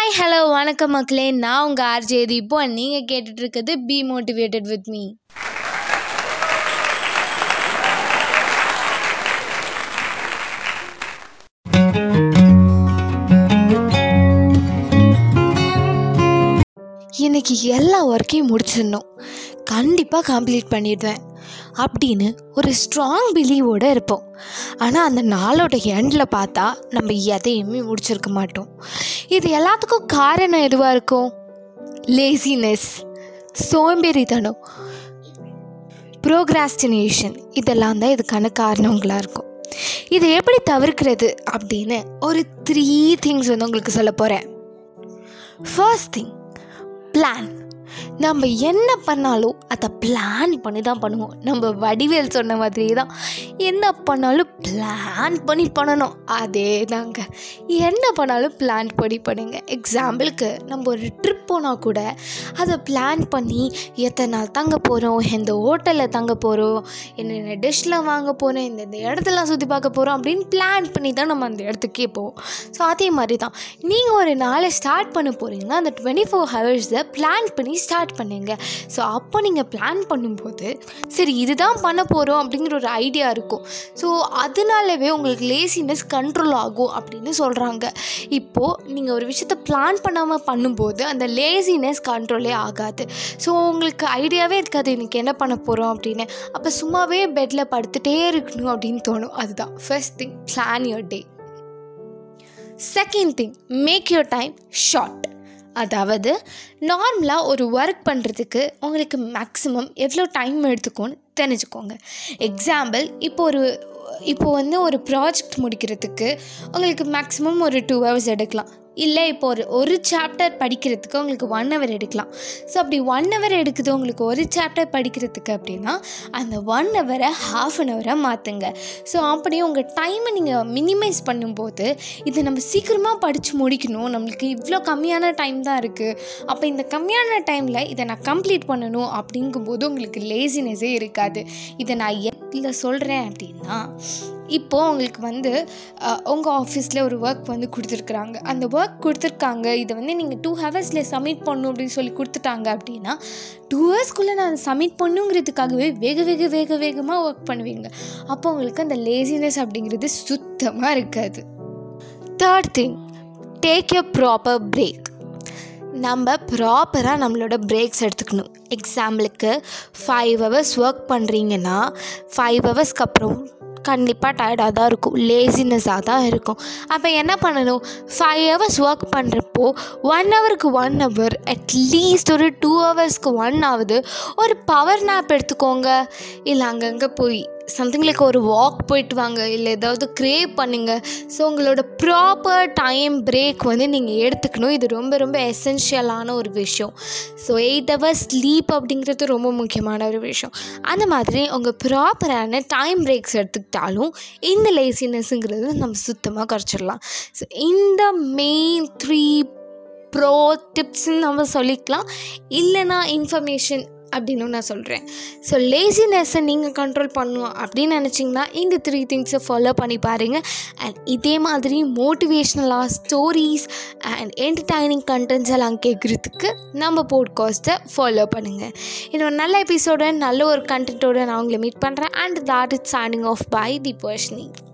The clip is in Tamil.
ஹாய் ஹலோ வணக்கம் மக்களே நான் உங்கள் ஆர்ஜே தீபோ நீங்கள் கேட்டுட்டு இருக்கிறது பி மோட்டிவேட்டட் வித் மீ இன்னைக்கு எல்லா ஒர்க்கையும் முடிச்சிடணும் கண்டிப்பாக கம்ப்ளீட் பண்ணிடுவேன் அப்படின்னு ஒரு ஸ்ட்ராங் பிலீவோடு இருப்போம் ஆனால் அந்த நாளோட எண்டில் பார்த்தா நம்ம எதையுமே முடிச்சிருக்க மாட்டோம் இது எல்லாத்துக்கும் காரணம் எதுவாக இருக்கும் லேசினஸ் சோம்பேறித்தனம் ப்ரோக்ராஸ்டினேஷன் இதெல்லாம் தான் இதுக்கான காரணங்களாக இருக்கும் இதை எப்படி தவிர்க்கிறது அப்படின்னு ஒரு த்ரீ திங்ஸ் வந்து உங்களுக்கு சொல்ல போகிறேன் ஃபர்ஸ்ட் திங் பிளான் நம்ம என்ன பண்ணாலும் அதை பிளான் பண்ணி தான் பண்ணுவோம் நம்ம வடிவேல் சொன்ன மாதிரி தான் என்ன பண்ணாலும் பிளான் பண்ணி பண்ணணும் அதே தாங்க என்ன பண்ணாலும் பிளான் பண்ணி பண்ணுங்க எக்ஸாம்பிளுக்கு நம்ம ஒரு ட்ரிப் போனால் கூட அதை பிளான் பண்ணி எத்தனை நாள் தங்க போகிறோம் எந்த ஹோட்டலில் தங்க போகிறோம் என்னென்ன டிஷ்ஷில் வாங்க போகிறோம் எந்தெந்த இடத்தெல்லாம் சுற்றி பார்க்க போகிறோம் அப்படின்னு பிளான் பண்ணி தான் நம்ம அந்த இடத்துக்கே போவோம் ஸோ அதே மாதிரி தான் நீங்கள் ஒரு நாளை ஸ்டார்ட் பண்ண போகிறீங்கன்னா அந்த டுவெண்ட்டி ஃபோர் ஹவர்ஸை பிளான் பண்ணி ஸ்டார்ட் பண்ணுங்க ஸோ அப்போ நீங்கள் பிளான் பண்ணும்போது சரி இதுதான் பண்ண போகிறோம் அப்படிங்கிற ஒரு ஐடியா இருக்கும் ஸோ அதனாலவே உங்களுக்கு லேசினஸ் கண்ட்ரோல் ஆகும் அப்படின்னு சொல்கிறாங்க இப்போது நீங்கள் ஒரு விஷயத்த பிளான் பண்ணாமல் பண்ணும்போது அந்த லேசினஸ் கண்ட்ரோலே ஆகாது ஸோ உங்களுக்கு ஐடியாவே இருக்காது இன்றைக்கி என்ன பண்ண போகிறோம் அப்படின்னு அப்போ சும்மாவே பெட்டில் படுத்துகிட்டே இருக்கணும் அப்படின்னு தோணும் அதுதான் first thing plan your day second thing make your time short அதாவது நார்மலாக ஒரு ஒர்க் பண்ணுறதுக்கு உங்களுக்கு மேக்ஸிமம் எவ்வளோ டைம் எடுத்துக்கும்னு தெரிஞ்சுக்கோங்க எக்ஸாம்பிள் இப்போ ஒரு இப்போ வந்து ஒரு ப்ராஜெக்ட் முடிக்கிறதுக்கு உங்களுக்கு மேக்ஸிமம் ஒரு டூ ஹவர்ஸ் எடுக்கலாம் இல்லை இப்போ ஒரு ஒரு சாப்டர் படிக்கிறதுக்கு உங்களுக்கு ஒன் ஹவர் எடுக்கலாம் ஸோ அப்படி ஒன் ஹவர் எடுக்குது உங்களுக்கு ஒரு சாப்டர் படிக்கிறதுக்கு அப்படின்னா அந்த ஒன் ஹவரை ஹாஃப் அன் ஹவராக மாற்றுங்க ஸோ அப்படியே உங்கள் டைமை நீங்கள் மினிமைஸ் பண்ணும்போது இதை நம்ம சீக்கிரமாக படித்து முடிக்கணும் நம்மளுக்கு இவ்வளோ கம்மியான டைம் தான் இருக்குது அப்போ இந்த கம்மியான டைமில் இதை நான் கம்ப்ளீட் பண்ணணும் அப்படிங்கும்போது உங்களுக்கு லேசினஸே இருக்காது இதை நான் எதில் சொல்கிறேன் அப்படின்னா இப்போது உங்களுக்கு வந்து உங்கள் ஆஃபீஸில் ஒரு ஒர்க் வந்து கொடுத்துருக்குறாங்க அந்த ஒர்க் கொடுத்துருக்காங்க இதை வந்து நீங்கள் டூ ஹவர்ஸில் சப்மிட் பண்ணணும் அப்படின்னு சொல்லி கொடுத்துட்டாங்க அப்படின்னா டூ ஹவர்ஸ்க்குள்ளே நான் சப்மிட் பண்ணுங்கிறதுக்காகவே வேக வேக வேக வேகமாக ஒர்க் பண்ணுவீங்க அப்போ உங்களுக்கு அந்த லேசினஸ் அப்படிங்கிறது சுத்தமாக இருக்காது third thing take a proper break நம்ம ப்ராப்பராக நம்மளோட பிரேக்ஸ் எடுத்துக்கணும் எக்ஸாம்பிளுக்கு ஃபைவ் ஹவர்ஸ் ஒர்க் பண்ணுறீங்கன்னா ஃபைவ் ஹவர்ஸ்க்கு அப்புறம் கண்டிப்பாக டயர்டாக தான் இருக்கும் லேசினஸாக தான் இருக்கும் அப்போ என்ன பண்ணணும் ஃபைவ் ஹவர்ஸ் ஒர்க் பண்ணுறப்போ ஒன் ஹவருக்கு ஒன் ஹவர் அட்லீஸ்ட் ஒரு டூ ஹவர்ஸ்க்கு ஒன் ஆகுது ஒரு பவர் நாப் எடுத்துக்கோங்க இல்லை அங்கங்கே போய் சம்திங் லைக் ஒரு வாக் போயிட்டு வாங்க இல்லை ஏதாவது க்ரேவ் பண்ணுங்கள் ஸோ உங்களோட ப்ராப்பர் டைம் பிரேக் வந்து நீங்கள் எடுத்துக்கணும் இது ரொம்ப ரொம்ப எசென்ஷியலான ஒரு விஷயம் ஸோ எயிட் ஹவர்ஸ் ஸ்லீப் அப்படிங்கிறது ரொம்ப முக்கியமான ஒரு விஷயம் அந்த மாதிரி உங்கள் ப்ராப்பரான டைம் பிரேக்ஸ் எடுத்துக்கிட்டாலும் இந்த லேசினஸ்ங்கிறது நம்ம சுத்தமாக குறைச்சிடலாம் ஸோ இந்த மெயின் த்ரீ ப்ரோ டிப்ஸ்ன்னு நம்ம சொல்லிக்கலாம் இல்லைனா இன்ஃபர்மேஷன் அப்படின்னு நான் சொல்கிறேன் ஸோ லேசினஸ்ஸை நீங்கள் கண்ட்ரோல் பண்ணணும் அப்படின்னு நினச்சிங்கன்னா இந்த த்ரீ திங்ஸை ஃபாலோ பண்ணி பாருங்கள் அண்ட் இதே மாதிரி மோட்டிவேஷ்னலாக ஸ்டோரிஸ் அண்ட் என்டர்டைனிங் கண்டென்ட்ஸ் எல்லாம் கேட்குறதுக்கு நம்ம போட்காஸ்ட்டை ஃபாலோ பண்ணுங்கள் இன்னொரு நல்ல எபிசோட நல்ல ஒரு கண்டென்ட்டோட நான் உங்களை மீட் பண்ணுறேன் and that it signing off by the பர்ஷனி